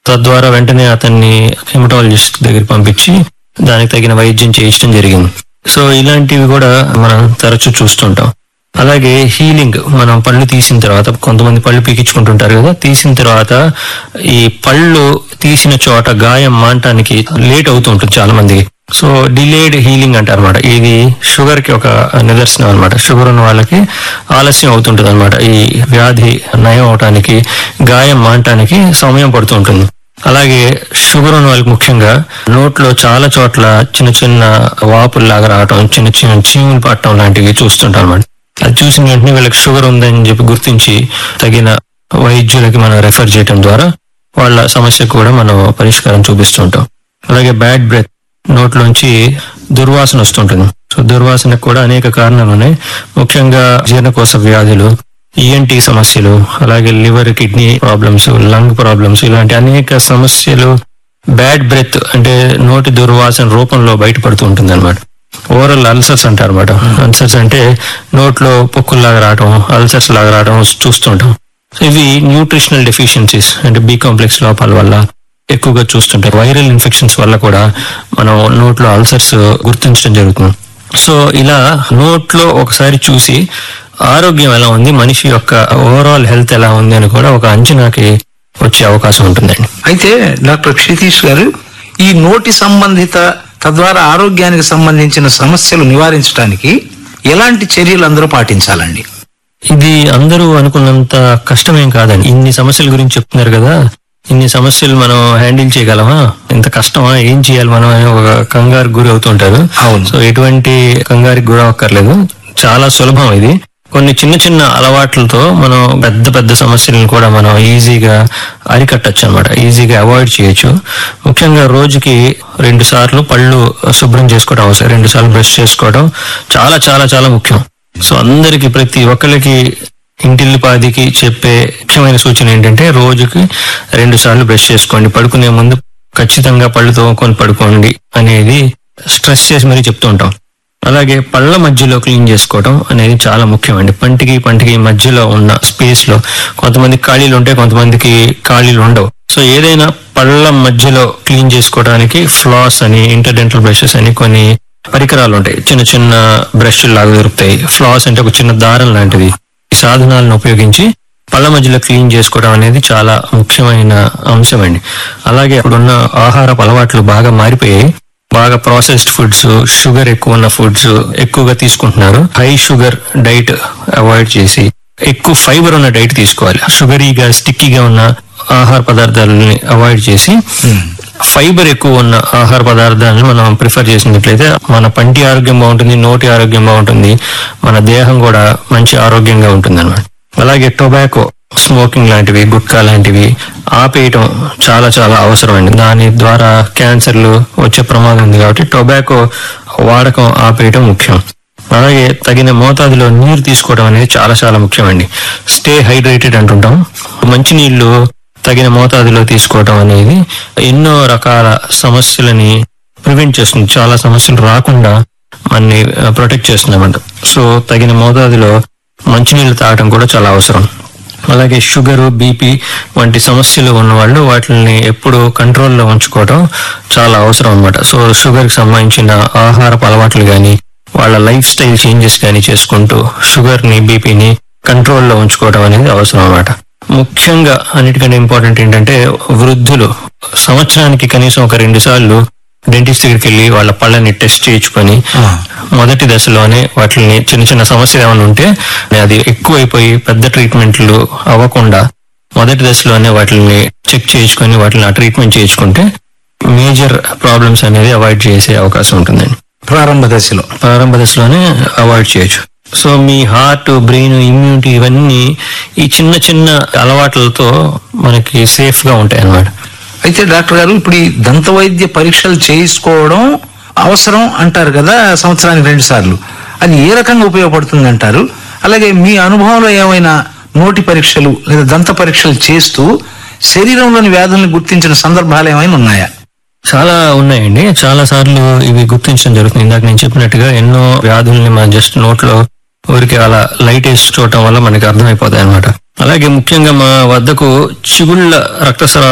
తద్వారా వెంటనే అతన్ని హెమటాలజిస్ట్ దగ్గరికి పంపించి దానికి తగిన వైద్యం చేయించడం జరిగింది సో ఇలాంటివి కూడా మనం తరచూ చూస్తుంటాం అలాగే హీలింగ్ మనం పళ్ళు తీసిన తర్వాత కొంతమంది పళ్ళు పీకించుకుంటుంటారు కదా తీసిన తర్వాత ఈ పళ్ళు తీసిన చోట గాయం మానటానికి లేట్ అవుతూ ఉంటుంది చాలా మందికి సో డిలేడ్ హీలింగ్ అంటారు అనమాట ఇది షుగర్ కి ఒక నిదర్శనం అనమాట షుగర్ ఉన్న వాళ్ళకి ఆలస్యం అవుతుంటుంది అనమాట ఈ వ్యాధి నయం అవటానికి గాయం మానటానికి సమయం పడుతూ ఉంటుంది అలాగే షుగర్ ఉన్న వాళ్ళకి ముఖ్యంగా నోట్లో చాలా చోట్ల చిన్న చిన్న వాపుల్లాగా రావటం చిన్న చిన్న చీములు పట్టడం లాంటివి చూస్తుంటాం అనమాట అది చూసిన వెంటనే వీళ్ళకి షుగర్ ఉందని చెప్పి గుర్తించి తగిన వైద్యులకి మనం రెఫర్ చేయడం ద్వారా వాళ్ళ సమస్యకు కూడా మనం పరిష్కారం చూపిస్తుంటాం అలాగే బ్యాడ్ బ్రెత్ నోట్లోంచి దుర్వాసన వస్తుంటుంది సో దుర్వాసనకు కూడా అనేక కారణాలు ఉన్నాయి ముఖ్యంగా జీర్ణకోశ వ్యాధులు ఈఎన్టీ సమస్యలు అలాగే liver kidney problems lung problems ఇలాంటి అనేక సమస్యలు బ్యాడ్ బ్రెత్ అంటే నోటి దుర్వాసన రూపంలో బయటపడుతూ ఉంటుంది అనమాట ఓవరాల్ అల్సర్స్ అంటారు అనమాట అల్సర్స్ అంటే నోట్లో పొక్కుల్లాగా రావడం అల్సర్స్ లాగా రావడం చూస్తుంటాం సో ఇవి న్యూట్రిషనల్ డెఫిషియన్సీస్ అంటే బి కాంప్లెక్స్ లోపాల వల్ల ఎక్కువగా చూస్తుంటాం వైరల్ ఇన్ఫెక్షన్స్ వల్ల కూడా మనం నోట్లో అల్సర్స్ గుర్తించడం జరుగుతుంది సో ఇలా నోట్లో ఒకసారి చూసి ఆరోగ్యం ఎలా ఉంది మనిషి యొక్క ఓవరాల్ హెల్త్ ఎలా ఉంది అని కూడా ఒక అంచనాకి వచ్చే అవకాశం ఉంటుందండి అయితే డాక్టర్ క్షితీష్ గారు ఈ నోటి సంబంధిత తద్వారా ఆరోగ్యానికి సంబంధించిన సమస్యలు నివారించడానికి ఎలాంటి చర్యలు అందరూ పాటించాలండి ఇది అందరూ అనుకున్నంత కష్టమేం కాదండి ఇన్ని సమస్యల గురించి చెప్తున్నారు కదా ఇన్ని సమస్యలు మనం హ్యాండిల్ చేయగలమా ఇంత కష్టమా ఏం చేయాలి మనం అని ఒక కంగారు గురి అవుతుంటారు అవును. సో ఎటువంటి కంగారికి గురి అవ్వక్కర్లేదు చాలా సులభం ఇది కొన్ని చిన్న చిన్న అలవాట్లతో మనం పెద్ద పెద్ద సమస్యలను కూడా మనం ఈజీగా అరికట్టచ్చు అనమాట ఈజీగా అవాయిడ్ చేయొచ్చు ముఖ్యంగా రోజుకి రెండు సార్లు పళ్ళు శుభ్రం చేసుకోవడం అవసరం రెండు సార్లు బ్రష్ చేసుకోవడం చాలా చాలా చాలా ముఖ్యం సో అందరికి ప్రతి ఒక్కరికి ఇంటిల్లిపాదికి చెప్పే ముఖ్యమైన సూచన ఏంటంటే రోజుకి రెండు సార్లు బ్రష్ చేసుకోండి పడుకునే ముందు ఖచ్చితంగా పళ్ళు తోముకొని పడుకోండి అనేది స్ట్రెస్ చేసి మరీ చెప్తూ ఉంటాం అలాగే పళ్ళ మధ్యలో క్లీన్ చేసుకోవడం అనేది చాలా ముఖ్యమండి పంటికి పంటికి మధ్యలో ఉన్న స్పేస్ లో కొంతమంది ఖాళీలు ఉంటాయి కొంతమందికి ఖాళీలు ఉండవు సో ఏదైనా పళ్ళ మధ్యలో క్లీన్ చేసుకోవడానికి ఫ్లాస్ అని ఇంటర్డెంటల్ బ్రషెస్ అని కొన్ని పరికరాలు ఉంటాయి చిన్న చిన్న బ్రష్ లాగా దొరుకుతాయి ఫ్లాస్ అంటే ఒక చిన్న దారం లాంటిది ఈ సాధనాలను ఉపయోగించి పళ్ళ మధ్యలో క్లీన్ చేసుకోవడం అనేది చాలా ముఖ్యమైన అంశం అండి అలాగే ఇప్పుడున్న ఆహారపు అలవాట్లు బాగా మారిపోయాయి బాగా ప్రాసెస్డ్ ఫుడ్స్ షుగర్ ఎక్కువ ఉన్న ఫుడ్స్ ఎక్కువగా తీసుకుంటున్నారు హై షుగర్ డైట్ అవాయిడ్ చేసి ఎక్కువ ఫైబర్ ఉన్న డైట్ తీసుకోవాలి షుగరీగా స్టిక్కీగా ఉన్న ఆహార పదార్థాలని అవాయిడ్ చేసి ఫైబర్ ఎక్కువ ఉన్న ఆహార పదార్థాలను మనం ప్రిఫర్ చేసినట్లయితే మన పంటి ఆరోగ్యం బాగుంటుంది నోటి ఆరోగ్యం బాగుంటుంది మన దేహం కూడా మంచి ఆరోగ్యంగా ఉంటుంది అనమాట అలాగే టొబాకో స్మోకింగ్ లాంటివి గుట్కా లాంటివి ఆపేయటం చాలా చాలా అవసరం అండి దాని ద్వారా క్యాన్సర్లు వచ్చే ప్రమాదం ఉంది కాబట్టి టొబాకో వాడకం ఆపేయటం ముఖ్యం అలాగే తగిన మోతాదులో నీరు తీసుకోవడం అనేది చాలా చాలా ముఖ్యమండి స్టే హైడ్రేటెడ్ అంటుంటాం మంచినీళ్లు తగిన మోతాదులో తీసుకోవడం అనేది ఎన్నో రకాల సమస్యలని ప్రివెంట్ చేస్తుంది చాలా సమస్యలు రాకుండా మనని ప్రొటెక్ట్ చేస్తుంది అన్నమాట సో తగిన మోతాదులో మంచినీళ్ళు తాగడం కూడా చాలా అవసరం అలాగే షుగర్ బీపీ వంటి సమస్యలు ఉన్న వాళ్ళు వాటిని ఎప్పుడు కంట్రోల్లో ఉంచుకోవడం చాలా అవసరం అన్నమాట సో షుగర్ కి సంబంధించిన ఆహారపు అలవాట్లు కానీ వాళ్ళ లైఫ్ స్టైల్ చేంజెస్ కానీ చేసుకుంటూ షుగర్ ని బీపీని కంట్రోల్లో ఉంచుకోవడం అనేది అవసరం అన్నమాట ముఖ్యంగా అన్నిటికంటే ఇంపార్టెంట్ ఏంటంటే వృద్ధులు సంవత్సరానికి కనీసం ఒక రెండు సార్లు డెంటిస్ట్ దగ్గరికి వెళ్ళి వాళ్ళ పళ్ళని టెస్ట్ చేయించుకొని మొదటి దశలోనే వాటిని చిన్న చిన్న సమస్యలు ఏమైనా ఉంటే అది ఎక్కువైపోయి పెద్ద ట్రీట్మెంట్లు అవ్వకుండా మొదటి దశలోనే వాటిని చెక్ చేయించుకొని వాటిని ట్రీట్మెంట్ చేయించుకుంటే మేజర్ ప్రాబ్లమ్స్ అనేది అవాయిడ్ చేసే అవకాశం ఉంటుందండి ప్రారంభ దశలో ప్రారంభ దశలోనే అవాయిడ్ చేయొచ్చు సో మీ హార్ట్ బ్రెయిన్ ఇమ్యూనిటీ ఇవన్నీ ఈ చిన్న చిన్న అలవాట్లతో మనకి సేఫ్ గా ఉంటాయి అన్నమాట అయితే డాక్టర్ గారు ఇప్పుడు ఈ దంత వైద్య పరీక్షలు చేయించుకోవడం అవసరం అంటారు కదా సంవత్సరానికి రెండు సార్లు అది ఏ రకంగా ఉపయోగపడుతుంది అంటారు అలాగే మీ అనుభవంలో ఏమైనా నోటి పరీక్షలు లేదా దంత పరీక్షలు చేస్తూ శరీరంలోని వ్యాధుల్ని గుర్తించిన సందర్భాలు ఏమైనా ఉన్నాయా చాలా ఉన్నాయండి చాలా సార్లు ఇవి గుర్తించడం జరుగుతుంది ఇందాక నేను చెప్పినట్టుగా ఎన్నో వ్యాధుల్ని మన జస్ట్ నోట్లో ఊరికి అలా లైట్ వేసి చూడటం వల్ల మనకి అర్థమైపోతాయి అనమాట అలాగే ముఖ్యంగా మా వద్దకు చిగుళ్ళ రక్తస్రావ